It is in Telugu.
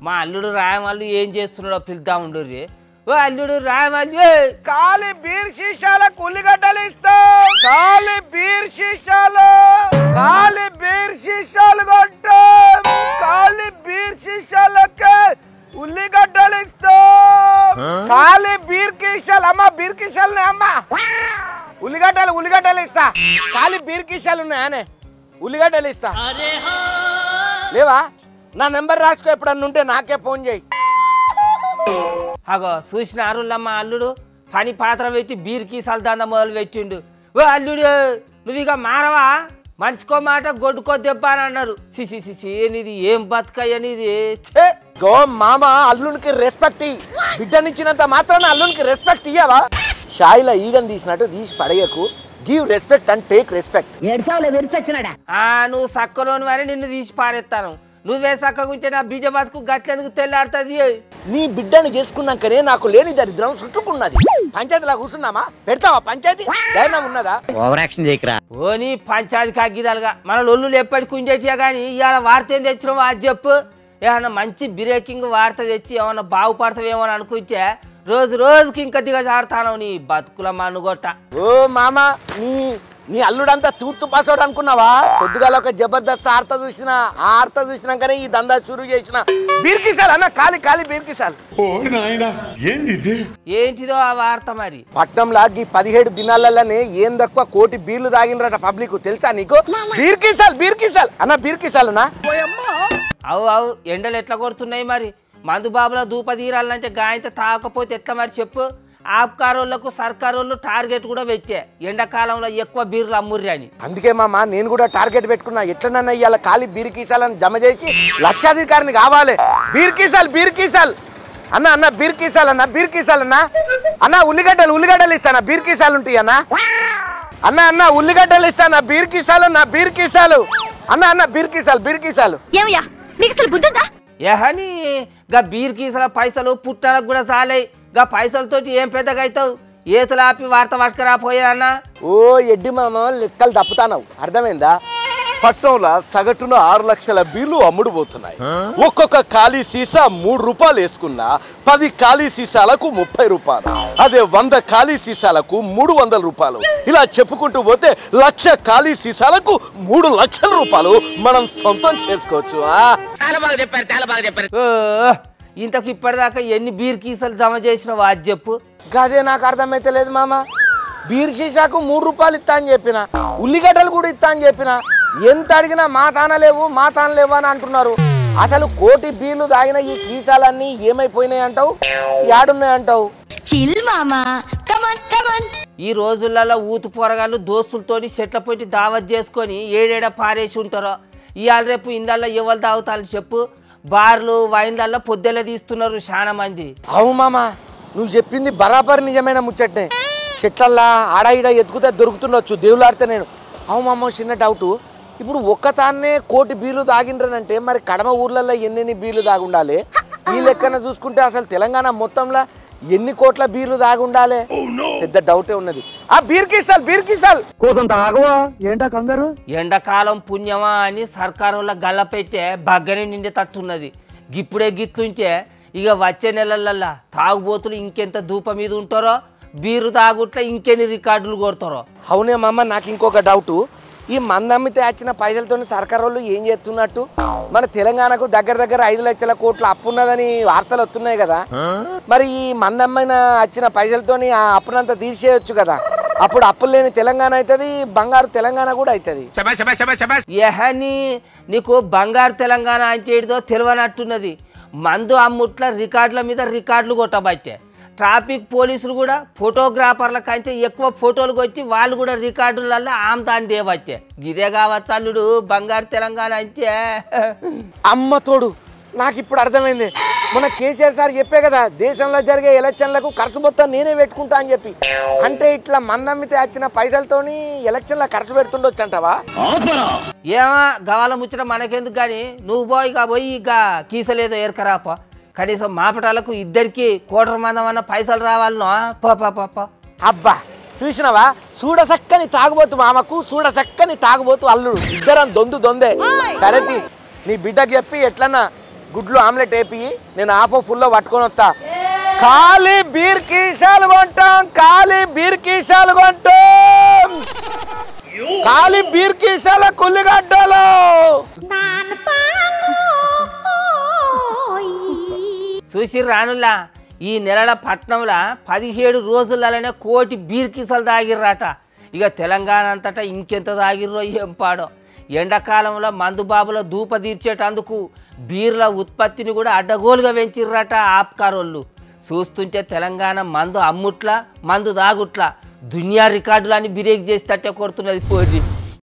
మా అల్లుడు రాయమల్లు ఏం చేస్తున్నాడో పిలుద్దాం ఉండుర్రి ఓ అల్లుడు రాయమల్లు ఖాళీ బీర్ సీసాలకు ఉల్లిగడ్డలు ఇస్తాం ఖాళీ బీర్ సీసాలు ఖాళీ బీర్ సీసాలు కొంటాం ఖాళీ బీర్ సీసాలకి ఉల్లిగడ్డలు ఇస్తాం ఖాళీ బీర్ కీసాలు అమ్మ బీర్ కీసాలు అమ్మ ఉల్లిగడ్డలు ఉల్లిగడ్డలు ఇస్తా ఖాళీ బీర్ కీసాలు ఉన్నాయనే ఉల్లిగడ్డలు ఇస్తా లేవా నా నెంబర్ రాసుకో ఎప్పుడన్నా ఉంటే నాకే ఫోన్ చేయి అగో చూసిన అరుళ్ళమ్మ అల్లుడు పని పాత్ర పెట్టి బీర్ కీసాల దండ మొదలు పెట్టిండు ఓ అల్లుడు నువ్వు ఇక మారవా మనిషికో మాట గొడ్డుకో దెబ్బ అని అన్నారు సిసి సిసి నీది ఏం బతుకయ్య నీది ఛే గో మామ అల్లునికి రెస్పెక్ట్ ఇయ్యి బిడ్డనిచ్చినంత మాత్రాన అల్లునికి రెస్పెక్ట్ ఇయ్యవా షాయిలో ఈగని తీసినట్టు తీసి పడేయకు give respect and take respect ఏడ్సావులే విరిచొచ్చినాడా ఆ నువ్వు సక్కలోని వారి నిన్ను తీసి పారేస్తాను నువ్వే సక్కగా ఉంటే నా బిడ్డ బతుకు గట్లెందుకు తెల్లాడుతుంది నీ బిడ్డని చేసుకున్నాకనే నాకు లేని దరిద్రం చుట్టుకున్నది పంచాయతీలా కూర్చున్నామా పెడతావా పంచాయతీ ధైర్యం ఉన్నదా ఓవర్ యాక్షన్ చేయకరా ఓని పంచాయతీ కగ్గిదాలుగా మన లొల్లులు ఎప్పటికి ఉంచేటియా కానీ ఇవాళ వార్త ఏం తెచ్చినావు అది చెప్పు ఏమన్నా మంచి బ్రేకింగ్ వార్త తెచ్చి ఏమన్నా బాగుపడతావేమో అని అనుకుంటే రోజు రోజుకి ఇంకా దిగజారుతాను నీ బతుకుల మనుగొట్ట ఓ మామ నీ నీ అల్లుడంతా తూర్తు పాసోడు అనుకున్నావా పొద్దుగాల ఒక జబర్దస్త్ ఆర్త చూసిన ఆ ఆర్త చూసినాకనే ఈ దందా షురు చేసిన బీర్కిసాలు అన్న ఖాళీ ఖాళీ బీర్కిసాలు ఓ నాయనా ఏంది ఇది ఏంటిదో ఆ వార్త మరి పట్నంలా ఈ పదిహేడు దినాలలోనే ఏం తక్కువ కోటి బీర్లు తాగినరట పబ్లిక్ తెలుసా నీకు బీర్కిసాల్ బీర్కిసాల్ అన్న బీర్కిసాలనా అవు అవు ఎండలు ఎట్లా కొడుతున్నాయి మరి మందు బాబుల దూప తీరాలంటే గాయంత తాగకపోతే ఎట్లా మరి చెప్పు ఆప్కారోళ్లకు సర్కారోళ్ళు టార్గెట్ కూడా పెట్టే ఎండాకాలంలో ఎక్కువ బీర్లు అమ్ముర్రి అని అందుకే మామ నేను కూడా టార్గెట్ పెట్టుకున్నా ఎట్లనన్నా ఇవాళ ఖాళీ బీర్కీసాలని జమ చేసి లక్షాధికారిని కావాలి బీర్కీసాల్ బీర్కీసాల్ అన్న అన్న బీర్కీసాల్ అన్న బీర్కీసాల్ అన్న అన్న ఉల్లిగడ్డలు ఉల్లిగడ్డలు ఇస్తానా బీర్కీసాలు ఉంటాయి అన్న అన్న అన్న ఉల్లిగడ్డలు ఇస్తానా బీర్కీసాలు అన్న బీర్కీసాలు అన్న అన్న బీర్కీసాలు బీర్కీసాలు ఏమయ్యా నీకు అసలు బుద్ధుందా ఏహని గా బీర్ కీసల పైసలు పుట్టాలకు కూడా చాలాయి గా పైసలతోటి ఏం పెద్దగా అవుతావు ఏతలాపి వార్త పట్టుకురాపోయా అన్న ఓ ఎడ్డి మామ లెక్కలు తప్పుతానవు అర్థమైందా పట్నంలో సగటున ఆరు లక్షల బీర్లు అమ్ముడుపోతున్నాయి ఒక్కొక్క ఖాళీ సీసా మూడు రూపాయలు వేసుకున్నా పది ఖాళీ సీసాలకు ముప్పై రూపాయలు అదే వంద ఖాళీ సీసాలకు మూడు వందల రూపాయలు ఇలా చెప్పుకుంటూ పోతే లక్ష ఖాళీ సీసాలకు మూడు లక్షల రూపాయలు మనం సొంతం చేసుకోవచ్చు ఆ చాలా బాగా చెప్పారు చాలా బాగా చెప్పారు ఓ, ఇంతకు ఇప్పటిదాకా ఎన్ని బీర్ కీసలు జమ చేసినావు అది చెప్పు గదే నాకు అర్థమైతే లేదు మామ బీర్ సీసాకు మూడు రూపాయలు ఇస్తా అని చెప్పిన ఉల్లిగడ్డలు కూడా ఇస్తా అని చెప్పిన ఎంత అడిగినా మా తాన లేవు మా తాన లేవు అని అంటున్నారు అసలు కోటి బీర్లు తాగిన ఈ కీసాలన్నీ ఏమైపోయినాయి అంటావు యాడున్నాయి అంటావు చిల్ మామా కమన్ కమన్ ఈ రోజులలో ఊతు పోరగాళ్ళు దోస్తులతోని చెట్ల పొట్టి దావత్ చేసుకొని ఏడేడ పారేసి ఉంటారో ఇవాళ రేపు ఇందల్లో ఎవరు తాగుతారు చెప్పు బార్లు వైన్లల్లో పొద్దెల తీస్తున్నారు చాలా మంది అవు మామ నువ్వు చెప్పింది బరాబర్ నిజమైన ముచ్చట్నే చెట్లల్లా ఆడ ఈడ ఎత్తుకుతే దొరుకుతుండొచ్చు దేవులాడితే నేను అవు మామ చిన్న డౌటు ఇప్పుడు ఒక్కతాన్నే కోటి బీర్లు తాగిండ్రనంటే మరి కడమ ఊర్లలో ఎన్నెన్ని బీర్లు తాగుండాలి ఈ లెక్కన చూసుకుంటే అసలు తెలంగాణ మొత్తంలో ఎన్ని కోట్ల బీర్లు తాగుండాలి పెద్ద డౌటే ఉన్నది ఆ బీర్ కిసాల్ బీర్ కిసాల్ ఎండాకాలం పుణ్యమా అని సర్కారు వాళ్ళ గల్ల పెట్టే బగ్గనే నిండే తట్టున్నది గిప్పుడే గిట్లుంటే ఇక వచ్చే నెలలల్లా తాగుబోతులు ఇంకెంత ధూప మీద ఉంటారో బీరు తాగుట్ల ఇంకెన్ని రికార్డులు కొడతారో అవునే మామ నాకు ఇంకొక డౌట్ ఈ మందమ్మితే వచ్చిన పైసలతో సర్కార్ వాళ్ళు ఏం చేస్తున్నట్టు మన తెలంగాణకు దగ్గర దగ్గర ఐదు లక్షల కోట్ల అప్పు ఉన్నదని వార్తలు వస్తున్నాయి కదా మరి ఈ మందమ్మైన వచ్చిన పైసలతోని ఆ అప్పునంతా తీసేయొచ్చు కదా అప్పుడు అప్పులు లేని తెలంగాణ అవుతుంది బంగారు తెలంగాణ కూడా అవుతుంది శబాష్ శబాష్ శబాష్ శబాష్ ఏహని నీకు బంగారు తెలంగాణ అంటే ఏంటిదో తెలియనట్టున్నది మందు అమ్ముట్ల రికార్డుల మీద రికార్డులు కొట్టబట్టే ట్రాఫిక్ పోలీసులు కూడా ఫోటోగ్రాఫర్ల కంటే ఎక్కువ ఫోటోలు కొచ్చి వాళ్ళు కూడా రికార్డులలో ఆమ్దాన్ని దేవచ్చే ఇదే కావచ్చు అల్లుడు బంగారు తెలంగాణ అంటే అమ్మ తోడు నాకు ఇప్పుడు అర్థమైంది మన కేసీఆర్ సార్ చెప్పే కదా దేశంలో జరిగే ఎలక్షన్లకు ఖర్చు మొత్తం నేనే పెట్టుకుంటా అని చెప్పి అంటే ఇట్లా మందమ్మితే వచ్చిన పైసలతోని ఎలక్షన్ల ఖర్చు పెడుతుండొచ్చు అంటావా ఏమా గవాల ముచ్చట మనకెందుకు కానీ నువ్వు పోయి ఇక పోయి ఇక కీసలేదో ఏరకరాపో కనీసం మాపటాలకు ఇద్దరికి కోటర మందం అన్న పైసలు రావాలనో పో పో పో, పో అబ్బా చూసినావా చూడసక్కని తాగుబోతు మామకు చూడసక్కని తాగుబోతు అల్లుడు ఇద్దరం దొందు దొందే సరే తీ. నీ బిడ్డకి చెప్పి ఎట్లన్నా గుడ్లు ఆమ్లెట్ వేపి నేను హాఫ్ ఫుల్లో పట్టుకొని వస్తా ఖాళీ బీర్ కీసాలు కొంటాం ఖాళీ బీర్ కీసాలు కొంటాం ఖాళీ బీర్ కీసాల కుల్లిగడ్డలు చూసి రానులా ఈ నెలల పట్నంలో పదిహేడు రోజులలోనే కోటి బీర్కిసలు తాగిర్రట ఇక తెలంగాణ అంతటా ఇంకెంత తాగిర్రో ఏం పాడో ఎండాకాలంలో మందుబాబుల దూప తీర్చేటందుకు బీర్ల ఉత్పత్తిని కూడా అడ్డగోలుగా పెంచిర్రట ఆప్కారోళ్ళు చూస్తుంటే తెలంగాణ మందు అమ్ముట్లా మందు తాగుట్లా దునియా రికార్డులని బిరేక్ చేసి తట్టే కొడుతున్నది పోయి